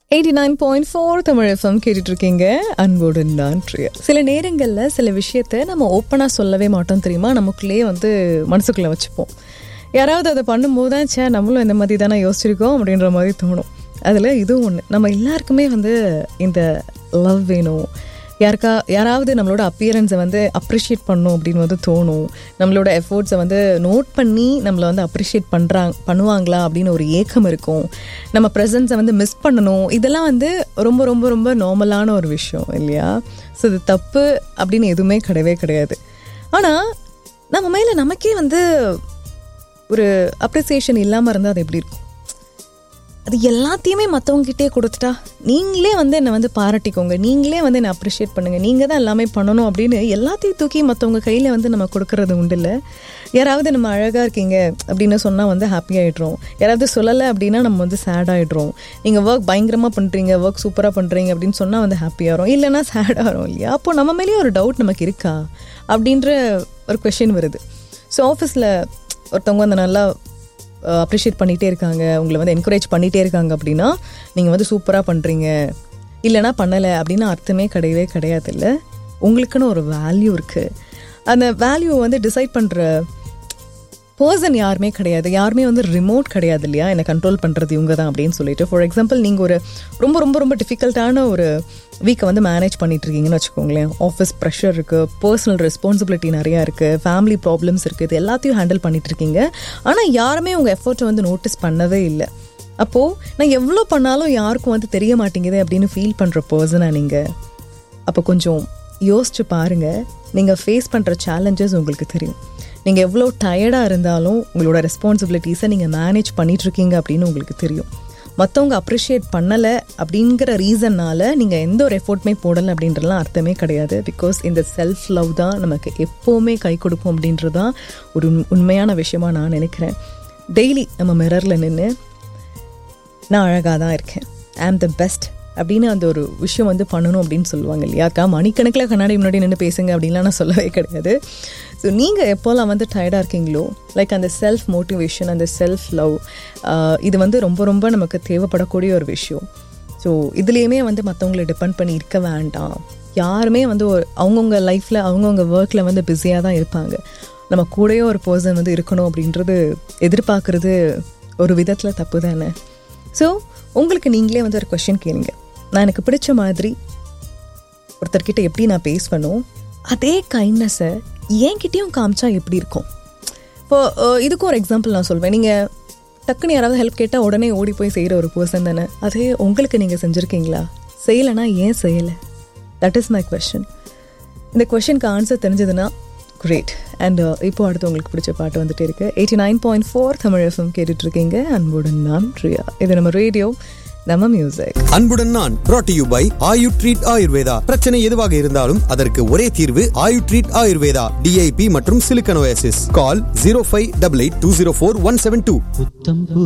eighty nine point four Tamil FM கேட்டுட்டு இருக்கீங்க அன்போடு நான் பிரியா சில நேரங்களில் சில விஷயத்த நம்ம ஓப்பனாக சொல்லவே மாட்டோம் தெரியுமா நமக்குள்ளேயே வந்து மனசுக்குள்ளே வச்சுப்போம் யாராவது அதை பண்ணும்போது தான் சே நம்மளும் இந்த மாதிரி தானே யோசிச்சிருக்கோம் அப்படின்ற மாதிரி தோணும் அதில் இதுவும் ஒன்று நம்ம எல்லாருக்குமே வந்து இந்த லவ் வேணும் யாருக்கா யாராவது நம்மளோட அப்பியரன்ஸை வந்து அப்ரிஷியேட் பண்ணும் அப்படின்னு வந்து தோணும் நம்மளோட எஃபோர்ட்ஸை வந்து நோட் பண்ணி நம்மளை வந்து அப்ரிஷியேட் பண்ணுறாங்க பண்ணுவாங்களா அப்படின்னு ஒரு ஏக்கம் இருக்கும் நம்ம ப்ரெசன்ஸை வந்து மிஸ் பண்ணணும் இதெல்லாம் வந்து ரொம்ப ரொம்ப ரொம்ப நார்மலான ஒரு விஷயம் இல்லையா ஸோ இது தப்பு அப்படின்னு எதுவுமே கிடையவே கிடையாது ஆனால் நம்ம மேலே நமக்கே வந்து ஒரு அப்ரிசியேஷன் இல்லாமல் இருந்தால் அது எப்படி இருக்கும் அது எல்லாத்தையுமே மற்றவங்ககிட்டே கொடுத்துட்டா நீங்களே வந்து என்னை வந்து பாராட்டிக்கோங்க நீங்களே வந்து என்னை அப்ரிஷியேட் பண்ணுங்கள் நீங்கள் தான் எல்லாமே பண்ணணும் அப்படின்னு எல்லாத்தையும் தூக்கி மற்றவங்க கையில் வந்து நம்ம கொடுக்கறது உண்டு இல்லை யாராவது நம்ம அழகாக இருக்கீங்க அப்படின்னு சொன்னால் வந்து ஹாப்பி ஆகிடுறோம் யாராவது சொல்லலை அப்படின்னா நம்ம வந்து சேட் ஆகிடுறோம் நீங்கள் ஒர்க் பயங்கரமாக பண்ணுறீங்க ஒர்க் சூப்பராக பண்ணுறீங்க அப்படின்னு சொன்னால் வந்து ஹாப்பியாகிறோம் இல்லைன்னா சேட் ஆகிறோம் இல்லையா அப்போ நம்ம மேலேயே ஒரு டவுட் நமக்கு இருக்கா அப்படின்ற ஒரு கொஷின் வருது ஸோ ஆஃபீஸில் ஒருத்தவங்க வந்து நல்லா அப்ரிஷியேட் பண்ணிகிட்டே இருக்காங்க உங்களை வந்து என்கரேஜ் பண்ணிகிட்டே இருக்காங்க அப்படின்னா நீங்கள் வந்து சூப்பராக பண்ணுறீங்க இல்லைனா பண்ணலை அப்படின்னு அர்த்தமே கிடையவே கிடையாது இல்லை உங்களுக்குன்னு ஒரு வேல்யூ இருக்குது அந்த வேல்யூ வந்து டிசைட் பண்ணுற பர்சன் யாருமே கிடையாது யாருமே வந்து ரிமோட் கிடையாது இல்லையா என்னை கண்ட்ரோல் பண்ணுறது இவங்க தான் அப்படின்னு சொல்லிட்டு ஃபார் எக்ஸாம்பிள் நீங்கள் ஒரு ரொம்ப ரொம்ப ரொம்ப டிஃபிகல்ட்டான ஒரு வீக்கை வந்து மேனேஜ் பண்ணிட்டு இருக்கீங்கன்னு வச்சுக்கோங்களேன் ஆஃபீஸ் ப்ரெஷர் இருக்குது பர்சனல் ரெஸ்பான்சிபிலிட்டி நிறையா இருக்குது ஃபேமிலி ப்ராப்ளம்ஸ் இருக்குது இது எல்லாத்தையும் ஹேண்டில் பண்ணிட்டு இருக்கீங்க ஆனால் யாருமே உங்கள் எஃபர்ட்டை வந்து நோட்டீஸ் பண்ணவே இல்லை அப்போது நான் எவ்வளோ பண்ணாலும் யாருக்கும் வந்து தெரிய மாட்டேங்குது அப்படின்னு ஃபீல் பண்ணுற பர்சனாக நீங்கள் அப்போ கொஞ்சம் யோசிச்சு பாருங்கள் நீங்கள் ஃபேஸ் பண்ணுற சேலஞ்சஸ் உங்களுக்கு தெரியும் நீங்கள் எவ்வளோ டயர்டாக இருந்தாலும் உங்களோட ரெஸ்பான்சிபிலிட்டிஸை நீங்கள் மேனேஜ் பண்ணிகிட்ருக்கீங்க அப்படின்னு உங்களுக்கு தெரியும் மற்றவங்க அப்ரிஷியேட் பண்ணலை அப்படிங்கிற ரீசன்னால் நீங்கள் எந்த ஒரு எஃபோர்ட்டுமே போடலை அப்படின்றலாம் அர்த்தமே கிடையாது பிகாஸ் இந்த செல்ஃப் லவ் தான் நமக்கு எப்போவுமே கை கொடுக்கும் அப்படின்றது தான் ஒரு உண்மையான விஷயமா நான் நினைக்கிறேன் டெய்லி நம்ம மிரரில் நின்று நான் அழகாக தான் இருக்கேன் ஐ ஆம் த பெஸ்ட் அப்படின்னு அந்த ஒரு விஷயம் வந்து பண்ணணும் அப்படின்னு சொல்லுவாங்க இல்லையாக்கா மணிக்கணக்கில் கண்ணாடி முன்னாடி நின்று பேசுங்க அப்படின்லாம் நான் சொல்லவே கிடையாது ஸோ நீங்கள் எப்போல்லாம் வந்து டயர்டாக இருக்கீங்களோ லைக் அந்த செல்ஃப் மோட்டிவேஷன் அந்த செல்ஃப் லவ் இது வந்து ரொம்ப ரொம்ப நமக்கு தேவைப்படக்கூடிய ஒரு விஷயம் ஸோ இதுலேயுமே வந்து மற்றவங்களை டிபெண்ட் பண்ணி இருக்க வேண்டாம் யாருமே வந்து ஒரு அவங்கவுங்க லைஃப்பில் அவங்கவுங்க ஒர்க்கில் வந்து பிஸியாக தான் இருப்பாங்க நம்ம கூடயே ஒரு பர்சன் வந்து இருக்கணும் அப்படின்றது எதிர்பார்க்குறது ஒரு விதத்தில் தப்பு தானே ஸோ உங்களுக்கு நீங்களே வந்து ஒரு கொஷின் கேளுங்க நான் எனக்கு பிடிச்ச மாதிரி ஒருத்தர்கிட்ட எப்படி நான் பேசுவேனோ அதே கைண்ட்னஸை என்கிட்டயும் காமிச்சா எப்படி இருக்கும் இப்போ இதுக்கும் ஒரு எக்ஸாம்பிள் நான் சொல்வேன் நீங்கள் டக்குன்னு யாராவது ஹெல்ப் கேட்டால் உடனே ஓடி போய் செய்கிற ஒரு பர்சன் தானே அதே உங்களுக்கு நீங்கள் செஞ்சுருக்கீங்களா செய்யலைன்னா ஏன் செய்யலை தட் இஸ் மை கொஷின் இந்த கொஷனுக்கு ஆன்சர் தெரிஞ்சதுன்னா கிரேட் அண்ட் இப்போ அடுத்து உங்களுக்கு பிடிச்ச பாட்டு வந்துட்டு இருக்கு eighty nine point four Tamil FM கேட்டுட்டு இருக்கீங்க அன்புடன் நான் ரியா இது நம்ம ரேடியோ நம்ம மியூசிக் அன்புடன் நான் brought to you by Ayu treat Ayurveda பிரச்சனை எதுவாக இருந்தாலும் அதற்கு ஒரே தீர்வு ஆயு ட்ரீட் ஆயுர்வேதா டிஐபி மற்றும் சிலிக்கனோசிஸ் call zero five double eight two zero four one seven two புத்தம்